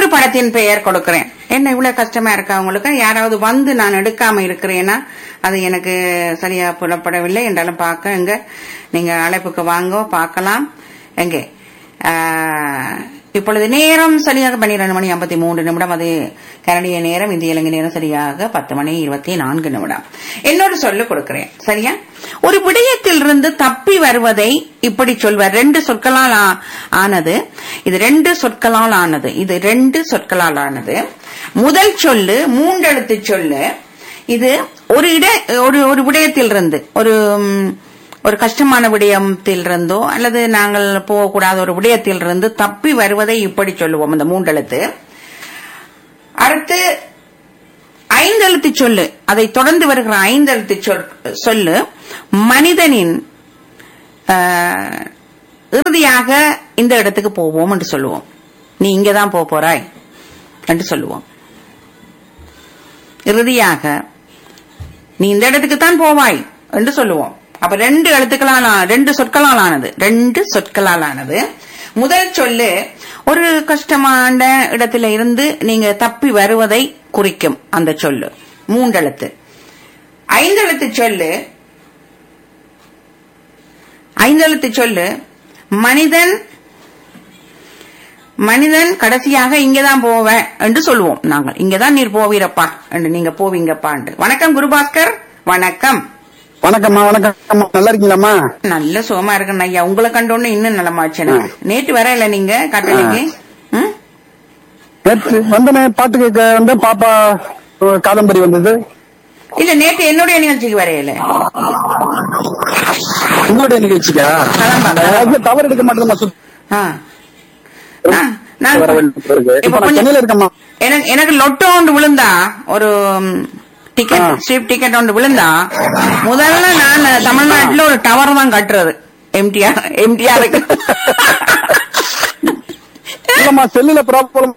படத்தின் பெயர் கொடுக்கிறேன் என்ன இவ்வளவு கஷ்டமா இருக்கா உங்களுக்கு யாராவது வந்து நான் எடுக்காம இருக்கிறேன்னா அது எனக்கு சரியா புலப்படவில்லை என்றாலும் பார்க்க எங்க நீங்க அழைப்புக்கு வாங்க பார்க்கலாம் எங்கே ஆஹ், இப்பொழுது நேரம் சரியாக பன்னிரண்டு மணி ஐம்பத்தி மூன்று நிமிடம் அது கனடிய நேரம் இந்திய இலங்கை நேரம் சரியாக பத்து மணி இருபத்தி நான்கு நிமிடம் என்னோட சொல்லு கொடுக்கிறேன் சரியா ஒரு விடயத்தில் இருந்து தப்பி வருவதை இப்படி சொல்வார் ரெண்டு சொற்களால் ஆ- ஆனது இது ரெண்டு சொற்களால் ஆனது இது ரெண்டு சொற்களால் ஆனது முதல் சொல்லு மூன்றெழுத்து சொல்லு இது ஒரு இட ஒரு ஒரு விடயத்தில் இருந்து ஒரு ம், ஒரு கஷ்டமான விடயத்தில் இருந்தோ அல்லது நாங்கள் போகக்கூடாத ஒரு விடயத்தில் இருந்து தப்பி வருவதை இப்படி சொல்லுவோம் இந்த மூன்றெழுத்து அடுத்து ஐந்தெழுத்து சொல்லு அதை தொடர்ந்து வருகிற ஐந்தெழுத்து சொல் சொல்லு மனிதனின் ஆஹ், இறுதியாக இந்த இடத்துக்கு போவோம் என்று சொல்லுவோம் நீ இங்கதான் போக போறாய் என்று சொல்லுவோம் இறுதியாக நீ இந்த இடத்துக்கு தான் போவாய் என்று சொல்லுவோம் அப்ப ரெண்டு எழுத்துக்களால் ஆ- ரெண்டு சொற்களால் ஆனது ரெண்டு சொற்களால் ஆனது முதல் சொல்லு ஒரு கஷ்டமான இடத்துல இருந்து நீங்க தப்பி வருவதை குறிக்கும் அந்த சொல்லு மூன்றெழுத்து ஐந்தெழுத்து சொல்லு ஐந்தெழுத்து சொல்லு மனிதன் மனிதன் கடைசியாக இங்கதான் போவேன் என்று சொல்லுவோம் நாங்கள் இங்கதான் நீர் போவீரப்பா என்று நீங்க போவீங்கப்பா என்று வணக்கம் குருபாஸ்கர் வணக்கம் வணக்கம்மா வணக்கம்மா நல்லா இருக்கீங்களாம்மா நல்ல சுகமா இருக்கணும் ஐயா உங்களை கண்டோன்னு இன்னும் நலமாச்சு எனக்கு. நேற்று வர இல்ல நீங்க கட்டளைக்கு ம்? நேற்று வந்தனே பாட்டு கேட்க வந்து பாப்பா அஹ், காதம்பரி வந்தது இல்ல நேற்று என்னுடைய நிகழ்ச்சிக்கு வரையில உங்களுடைய நிகழ்ச்சிக்கா அதான்பா. அது தவறு எடுக்க மாட்டேங்கம்மா சுத்த ஆ. நான்- நான் வர வேண்டியது இருக்கு. இப்ப இப்ப நான் கொஞ்சம் சென்னையில இருக்கேம்மா எனக்கு எனக்கு லொட்டோ ஒன்று விழுந்தா ஒரு டிக்கெட் ஆ. ஸ்ட்ரிப் டிக்கெட் ஒன்று விழுந்தா முதல்ல நான் தமிழ்நாட்டுல ஒரு டவர் தான் கட்டுறது எம்டிஆர் எம்டிஆருக்கு இல்லம்மா செல்லுல ப்ராப்ளம்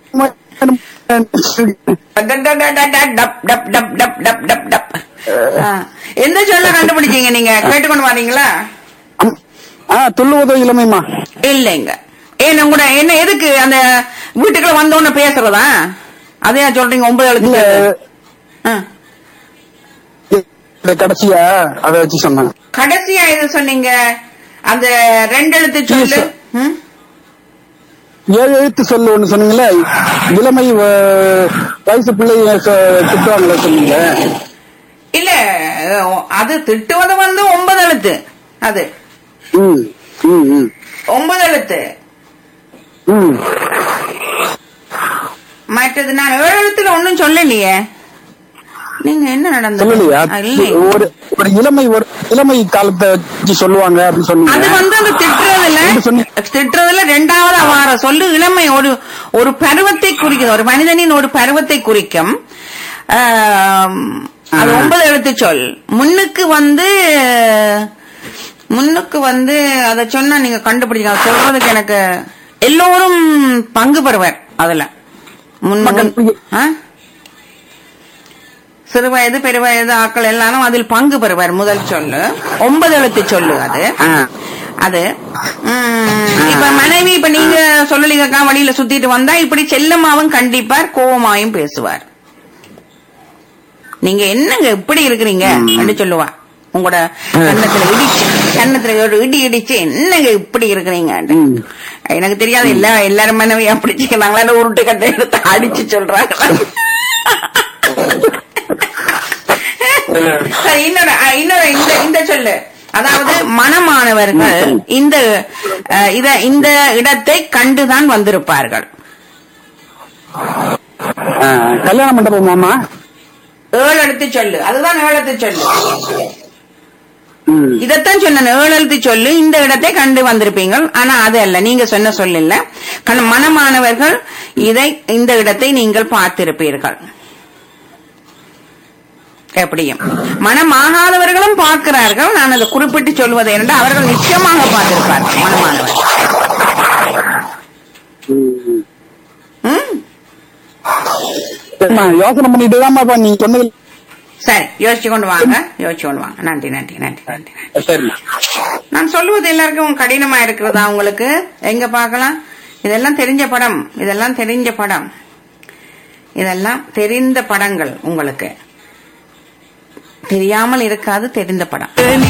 டப் டப் டப் டப் டப் டப் டப் ஆ. எந்த சொல்ல கண்டுபிடிச்சீங்க நீங்க கேட்டுக்கொண்டு வரீங்களா ஆ துள்ளுவதோ இளமைமா இல்லைங்க ஏன் கூட என்ன எதுக்கு அந்த வீட்டுக்குள்ள வந்தோன்னு பேசுறதா அதையா சொல்றீங்க ஒன்பது இல்ல எழுத்து ஆ. இந்த கடைசியா அதை வச்சு சொன்னேன் கடைசியா எது சொன்னீங்க அந்த ரெண்டு எழுத்து சொல்லு ம்? ஏழு எழுத்து சொல்லு ஒண்ணு சொன்னீங்களே இளமை வ- வயசு பிள்ளைய திட்டுவாங்களே சொன்னீங்க இல்ல அஹ், அது திட்டுவது வந்து ஒன்பது எழுத்து அது ம் ம் ம் ஒன்பது எழுத்து ம் மற்றது நான் ஏழு எழுத்துல ஒன்னும் சொல்லலையே நீங்க என்ன நடந்தது சொல்லலையா ஆ, இல்லை ஒரு ஒரு இளமை ஒரு இளமை காலத்தை வச்சு சொல்லுவாங்க அப்படின்னு அது சொன்னீங்க வந்து அந்த திட்டுறதுல என்ன சொன்னீங்க? திட்டுறதுல ரெண்டாவது வார சொல்லு இளமை ஒரு ஒரு பருவத்தை குறிக்கும் ஒரு மனிதனின் ஒரு பருவத்தை குறிக்கும் ஆம், அது ஆ. ஒன்பது எழுத்து சொல் முன்னுக்கு வந்து முன்னுக்கு வந்து அதை சொன்னா நீங்க கண்டுபிடிக்கலாம் அது சொல்றதுக்கு எனக்கு எல்லோரும் பங்கு பெறுவர் அதுல முன் முன்- ஆ? சிறு வயது பெரு வயது ஆக்கள் எல்லாரும் அதில் பங்கு பெறுவர் முதல் சொல்லு ஒன்பது எழுத்து சொல்லு அது ஆ. அது உம், இப்ப மனைவி இப்ப நீங்க சொல்லலிங்கக்கா வழியில சுத்திட்டு வந்தா இப்படி செல்லமாவும் கண்டிப்பார் கோவமாயும் பேசுவார் நீங்க என்னங்க இப்படி இருக்கிறீங்க அப்படின்னு சொல்லுவா உங்களோட கன்னத்துல இடிச்சு கன்னத்துல ஒரு இடி இடிச்சு என்னங்க இப்படி இருக்கிறீங்க ம். எனக்கு தெரியாது எல்லா எல்லாரும் மனைவி அப்படி செய்யறாங்களா இல்ல உருட்டு கட்டை எடுத்து அடிச்சு சொல்றாங்களா சரி, இன்னொரு அஹ், இன்னொரு இந்த இந்த சொல்லு அதாவது மனமானவர்கள் இந்த அஹ், இத இந்த இடத்தை கண்டுதான் வந்திருப்பார்கள் ஆ, கல்யாண மண்டபமாமா ஏழு எழுத்து சொல்லு அதுதான் ஏழு எழுத்து சொல்லு ம். இதைத்தான் சொன்னேன் ஏழு எழுத்து சொல்லு இந்த இடத்தை கண்டு வந்திருப்பீங்க ஆனா அது அல்ல நீங்க சொன்ன சொல் இல்ல கண- மனமானவர்கள் இதை இந்த இடத்தை நீங்கள் பார்த்திருப்பீர்கள் எப்படியும் மனமாகாதவர்களும் பார்க்கிறார்கள் நான் அதை குறிப்பிட்டு சொல்வது என்று அவர்கள் நிச்சயமாக பார்த்திருப்பார்கள் மனமானவர் ம். ம்? சரிம்மா, யோசனை பண்ணிட்டு தான்மா நீங்க சொன்னது சரி யோசிச்சு கொண்டு வாங்க யோசிச்சு கொண்டு வாங்க நன்றி நன்றி நன்றி நன்றி நன்றி சரிம்மா நான் சொல்லுவது எல்லாருக்கும் கடினமா இருக்கிறதா உங்களுக்கு எங்க பார்க்கலாம் இதெல்லாம் தெரிஞ்ச படம் இதெல்லாம் தெரிஞ்ச படம் இதெல்லாம் தெரிந்த படங்கள் உங்களுக்கு தெரியாமல் இருக்காது தெரிந்த படம் நீ